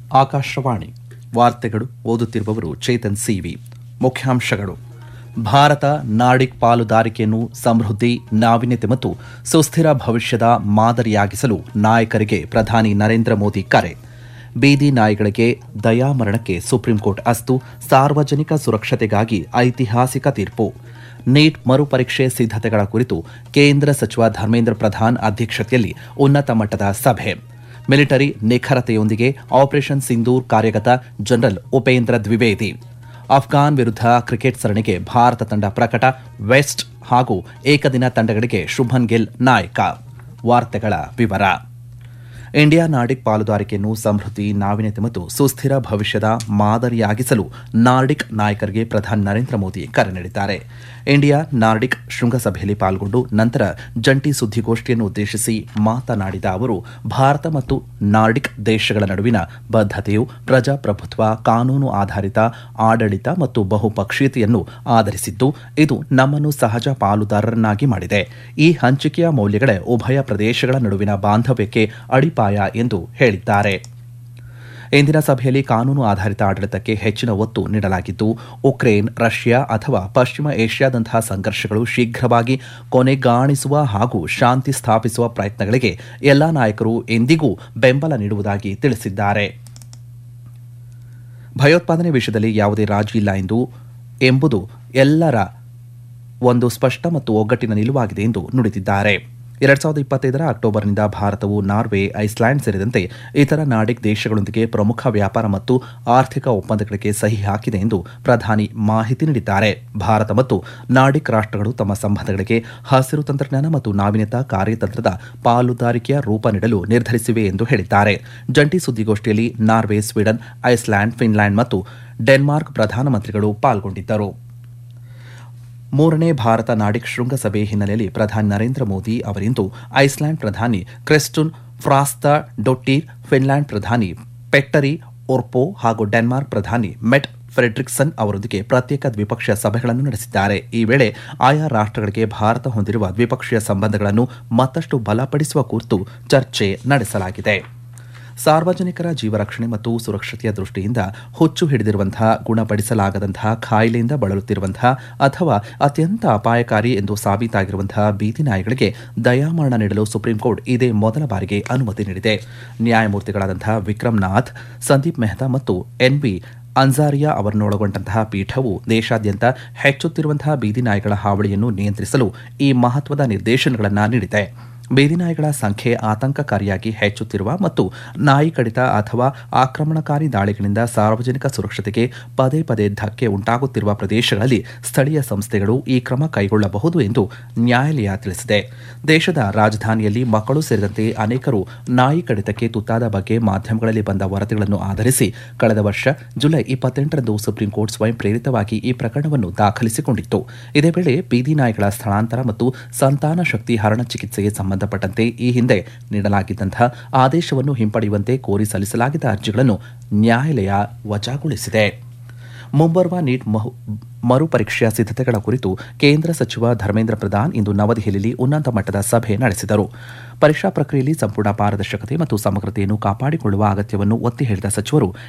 ಆಕಾಶವಾಣಿ ವಾರ್ತೆಗಳು ಓದುತ್ತಿರುವವರು ಚೇತನ್ ಸಿವಿ ಮುಖ್ಯಾಂಶಗಳು ಭಾರತ ನಾರ್ಡಿಕ್ ಪಾಲುದಾರಿಕೆಯನ್ನು ಸಮೃದ್ಧಿ ನಾವೀನ್ಯತೆ ಮತ್ತು ಸುಸ್ಥಿರ ಭವಿಷ್ಯದ ಮಾದರಿಯಾಗಿಸಲು ನಾಯಕರಿಗೆ ಪ್ರಧಾನಿ ನರೇಂದ್ರ ಮೋದಿ ಕರೆ ಬೀದಿ ನಾಯಿಗಳಿಗೆ ದಯಾಮರಣಕ್ಕೆ ಸುಪ್ರೀಂಕೋರ್ಟ್ ಅಸ್ತು ಸಾರ್ವಜನಿಕ ಸುರಕ್ಷತೆಗಾಗಿ ಐತಿಹಾಸಿಕ ತೀರ್ಪು ನೀಟ್ ಮರುಪರೀಕ್ಷೆ ಸಿದ್ಧತೆಗಳ ಕುರಿತು ಕೇಂದ್ರ ಸಚಿವ ಧರ್ಮೇಂದ್ರ ಪ್ರಧಾನ್ ಅಧ್ಯಕ್ಷತೆಯಲ್ಲಿ ಉನ್ನತ ಮಟ್ಟದ ಸಭೆ ಮಿಲಿಟರಿ ನಿಖರತೆಯೊಂದಿಗೆ ಆಪರೇಷನ್ ಸಿಂಧೂರ್ ಕಾರ್ಯಗತ ಜನರಲ್ ಉಪೇಂದ್ರ ದ್ವಿವೇದಿ ಅಫ್ಘಾನ್ ವಿರುದ್ಧ ಕ್ರಿಕೆಟ್ ಸರಣಿಗೆ ಭಾರತ ತಂಡ ಪ್ರಕಟ ವೆಸ್ಟ್ ಹಾಗೂ ಏಕದಿನ ತಂಡಗಳಿಗೆ ಶುಭನ್ ಗಿಲ್ ನಾಯಕ ವಾರ್ತೆಗಳ ವಿವರ ಇಂಡಿಯಾ ನಾರ್ಡಿಕ್ ಪಾಲುದಾರಿಕೆಯನ್ನು ಸಮೃದ್ಧಿ ನಾವೀನ್ಯತೆ ಮತ್ತು ಸುಸ್ಥಿರ ಭವಿಷ್ಯದ ಮಾದರಿಯಾಗಿಸಲು ನಾರ್ಡಿಕ್ ನಾಯಕರಿಗೆ ಪ್ರಧಾನಿ ನರೇಂದ್ರ ಮೋದಿ ಕರೆ ನೀಡಿದ್ದಾರೆ ಇಂಡಿಯಾ ನಾರ್ಡಿಕ್ ಶೃಂಗಸಭೆಯಲ್ಲಿ ಪಾಲ್ಗೊಂಡು ನಂತರ ಜಂಟಿ ಸುದ್ದಿಗೋಷ್ಠಿಯನ್ನು ಉದ್ದೇಶಿಸಿ ಮಾತನಾಡಿದ ಅವರು ಭಾರತ ಮತ್ತು ನಾರ್ಡಿಕ್ ದೇಶಗಳ ನಡುವಿನ ಬದ್ಧತೆಯು ಪ್ರಜಾಪ್ರಭುತ್ವ ಕಾನೂನು ಆಧಾರಿತ ಆಡಳಿತ ಮತ್ತು ಬಹುಪಕ್ಷೀಯತೆಯನ್ನು ಆಧರಿಸಿದ್ದು ಇದು ನಮ್ಮನ್ನು ಸಹಜ ಪಾಲುದಾರರನ್ನಾಗಿ ಮಾಡಿದೆ ಈ ಹಂಚಿಕೆಯ ಮೌಲ್ಯಗಳೇ ಉಭಯ ಪ್ರದೇಶಗಳ ನಡುವಿನ ಬಾಂಧವ್ಯಕ್ಕೆ ಅಡಿಪಾಯ ಎಂದು ಹೇಳಿದ್ದಾರೆ ಇಂದಿನ ಸಭೆಯಲ್ಲಿ ಕಾನೂನು ಆಧಾರಿತ ಆಡಳಿತಕ್ಕೆ ಹೆಚ್ಚಿನ ಒತ್ತು ನೀಡಲಾಗಿದ್ದು ಉಕ್ರೇನ್ ರಷ್ಯಾ ಅಥವಾ ಪಶ್ಚಿಮ ಏಷ್ಯಾದಂತಹ ಸಂಘರ್ಷಗಳು ಶೀಘ್ರವಾಗಿ ಕೊನೆಗಾಣಿಸುವ ಹಾಗೂ ಶಾಂತಿ ಸ್ಥಾಪಿಸುವ ಪ್ರಯತ್ನಗಳಿಗೆ ಎಲ್ಲಾ ನಾಯಕರು ಎಂದಿಗೂ ಬೆಂಬಲ ನೀಡುವುದಾಗಿ ತಿಳಿಸಿದ್ದಾರೆ ಭಯೋತ್ಪಾದನೆ ವಿಷಯದಲ್ಲಿ ಯಾವುದೇ ರಾಜಿ ಇಲ್ಲ ಎಂದು ಎಂಬುದು ಎಲ್ಲರ ಒಂದು ಸ್ಪಷ್ಟ ಮತ್ತು ಒಗ್ಗಟ್ಟಿನ ನಿಲುವಾಗಿದೆ ಎಂದು ನುಡಿದಿದ್ದಾರೆ ಎರಡ್ ಸಾವಿರದ ಇಪ್ಪತ್ತೈದರ ಅಕ್ಟೋಬರ್ನಿಂದ ಭಾರತವು ನಾರ್ವೆ ಐಸ್ಲ್ಯಾಂಡ್ ಸೇರಿದಂತೆ ಇತರ ನಾರ್ಡಿಕ್ ದೇಶಗಳೊಂದಿಗೆ ಪ್ರಮುಖ ವ್ಯಾಪಾರ ಮತ್ತು ಆರ್ಥಿಕ ಒಪ್ಪಂದಗಳಿಗೆ ಸಹಿ ಹಾಕಿದೆ ಎಂದು ಪ್ರಧಾನಿ ಮಾಹಿತಿ ನೀಡಿದ್ದಾರೆ ಭಾರತ ಮತ್ತು ನಾರ್ಡಿಕ್ ರಾಷ್ಟ್ರಗಳು ತಮ್ಮ ಸಂಬಂಧಗಳಿಗೆ ಹಸಿರು ತಂತ್ರಜ್ಞಾನ ಮತ್ತು ನಾವೀನ್ಯತಾ ಕಾರ್ಯತಂತ್ರದ ಪಾಲುದಾರಿಕೆಯ ರೂಪ ನೀಡಲು ನಿರ್ಧರಿಸಿವೆ ಎಂದು ಹೇಳಿದ್ದಾರೆ ಜಂಟಿ ಸುದ್ದಿಗೋಷ್ಠಿಯಲ್ಲಿ ನಾರ್ವೆ ಸ್ವೀಡನ್ ಐಸ್ಲ್ಯಾಂಡ್ ಫಿನ್ಲ್ಯಾಂಡ್ ಮತ್ತು ಡೆನ್ಮಾರ್ಕ್ ಪ್ರಧಾನಮಂತ್ರಿಗಳು ಪಾಲ್ಗೊಂಡಿದ್ದರು ಮೂರನೇ ಭಾರತ ನಾಡಿಕ್ ಶೃಂಗಸಭೆ ಹಿನ್ನೆಲೆಯಲ್ಲಿ ಪ್ರಧಾನಿ ನರೇಂದ್ರ ಮೋದಿ ಅವರಿಂದು ಐಸ್ಲ್ಯಾಂಡ್ ಪ್ರಧಾನಿ ಕ್ರೆಸ್ಟುನ್ ಫ್ರಾಸ್ತಾ ಡೊಟ್ಟೀರ್ ಫಿನ್ಲ್ಯಾಂಡ್ ಪ್ರಧಾನಿ ಪೆಟ್ಟರಿ ಒರ್ಪೋ ಹಾಗೂ ಡೆನ್ಮಾರ್ಕ್ ಪ್ರಧಾನಿ ಮೆಟ್ ಫ್ರೆಡ್ರಿಕ್ಸನ್ ಅವರೊಂದಿಗೆ ಪ್ರತ್ಯೇಕ ದ್ವಿಪಕ್ಷೀಯ ಸಭೆಗಳನ್ನು ನಡೆಸಿದ್ದಾರೆ ಈ ವೇಳೆ ಆಯಾ ರಾಷ್ಟ್ರಗಳಿಗೆ ಭಾರತ ಹೊಂದಿರುವ ದ್ವಿಪಕ್ಷೀಯ ಸಂಬಂಧಗಳನ್ನು ಮತ್ತಷ್ಟು ಬಲಪಡಿಸುವ ಕುರಿತು ಚರ್ಚೆ ನಡೆಸಲಾಗಿದೆ ಸಾರ್ವಜನಿಕರ ಜೀವರಕ್ಷಣೆ ಮತ್ತು ಸುರಕ್ಷತೆಯ ದೃಷ್ಟಿಯಿಂದ ಹುಚ್ಚು ಹಿಡಿದಿರುವಂತಹ ಗುಣಪಡಿಸಲಾಗದಂತಹ ಕಾಯಿಲೆಯಿಂದ ಬಳಲುತ್ತಿರುವಂತಹ ಅಥವಾ ಅತ್ಯಂತ ಅಪಾಯಕಾರಿ ಎಂದು ಸಾಬೀತಾಗಿರುವಂತಹ ಬೀದಿ ನಾಯಿಗಳಿಗೆ ದಯಾಮರಣ ನೀಡಲು ಸುಪ್ರೀಂಕೋರ್ಟ್ ಇದೇ ಮೊದಲ ಬಾರಿಗೆ ಅನುಮತಿ ನೀಡಿದೆ ನ್ಯಾಯಮೂರ್ತಿಗಳಾದಂತಹ ವಿಕ್ರಮ್ ನಾಥ್ ಸಂದೀಪ್ ಮೆಹ್ತಾ ಮತ್ತು ಎನ್ಬಿ ಅನ್ಸಾರಿಯಾ ಅವರನ್ನೊಳಗೊಂಡಂತಹ ಪೀಠವು ದೇಶಾದ್ಯಂತ ಹೆಚ್ಚುತ್ತಿರುವಂತಹ ಬೀದಿ ನಾಯಿಗಳ ಹಾವಳಿಯನ್ನು ನಿಯಂತ್ರಿಸಲು ಈ ಮಹತ್ವದ ನಿರ್ದೇಶನಗಳನ್ನು ನೀಡಿದೆ ಬೀದಿ ನಾಯಿಗಳ ಸಂಖ್ಯೆ ಆತಂಕಕಾರಿಯಾಗಿ ಹೆಚ್ಚುತ್ತಿರುವ ಮತ್ತು ನಾಯಿ ಕಡಿತ ಅಥವಾ ಆಕ್ರಮಣಕಾರಿ ದಾಳಿಗಳಿಂದ ಸಾರ್ವಜನಿಕ ಸುರಕ್ಷತೆಗೆ ಪದೇ ಪದೇ ಧಕ್ಕೆ ಉಂಟಾಗುತ್ತಿರುವ ಪ್ರದೇಶಗಳಲ್ಲಿ ಸ್ಥಳೀಯ ಸಂಸ್ಥೆಗಳು ಈ ಕ್ರಮ ಕೈಗೊಳ್ಳಬಹುದು ಎಂದು ನ್ಯಾಯಾಲಯ ತಿಳಿಸಿದೆ ದೇಶದ ರಾಜಧಾನಿಯಲ್ಲಿ ಮಕ್ಕಳು ಸೇರಿದಂತೆ ಅನೇಕರು ನಾಯಿ ಕಡಿತಕ್ಕೆ ತುತ್ತಾದ ಬಗ್ಗೆ ಮಾಧ್ಯಮಗಳಲ್ಲಿ ಬಂದ ವರದಿಗಳನ್ನು ಆಧರಿಸಿ ಕಳೆದ ವರ್ಷ ಜುಲೈ ಇಪ್ಪತ್ತೆಂಟರಂದು ಸುಪ್ರೀಂಕೋರ್ಟ್ ಸ್ವಯಂ ಪ್ರೇರಿತವಾಗಿ ಈ ಪ್ರಕರಣವನ್ನು ದಾಖಲಿಸಿಕೊಂಡಿತ್ತು ಇದೇ ವೇಳೆ ಬೀದಿ ನಾಯಿಗಳ ಸ್ಥಳಾಂತರ ಮತ್ತು ಸಂತಾನ ಶಕ್ತಿ ಹರಣ ಚಿಕಿತ್ಸೆಗೆ ಸಂಬಂಧಪಟ್ಟಂತೆ ಈ ಹಿಂದೆ ನೀಡಲಾಗಿದ್ದಂತಹ ಆದೇಶವನ್ನು ಹಿಂಪಡೆಯುವಂತೆ ಕೋರಿ ಸಲ್ಲಿಸಲಾಗಿದ್ದ ಅರ್ಜಿಗಳನ್ನು ನ್ಯಾಯಾಲಯ ವಜಾಗೊಳಿಸಿದೆ ಮುಂಬರುವ ನೀಟ್ ಮರುಪರೀಕ್ಷೆಯ ಸಿದ್ಧತೆಗಳ ಕುರಿತು ಕೇಂದ್ರ ಸಚಿವ ಧರ್ಮೇಂದ್ರ ಪ್ರಧಾನ್ ಇಂದು ನವದೆಹಲಿಯಲ್ಲಿ ಉನ್ನತ ಮಟ್ಟದ ಸಭೆ ನಡೆಸಿದರು ಪರೀಕ್ಷಾ ಪ್ರಕ್ರಿಯೆಯಲ್ಲಿ ಸಂಪೂರ್ಣ ಪಾರದರ್ಶಕತೆ ಮತ್ತು ಸಮಗ್ರತೆಯನ್ನು ಕಾಪಾಡಿಕೊಳ್ಳುವ ಅಗತ್ಯವನ್ನು ಒತ್ತಿ ಹೇಳಿದ ಸಚಿವರು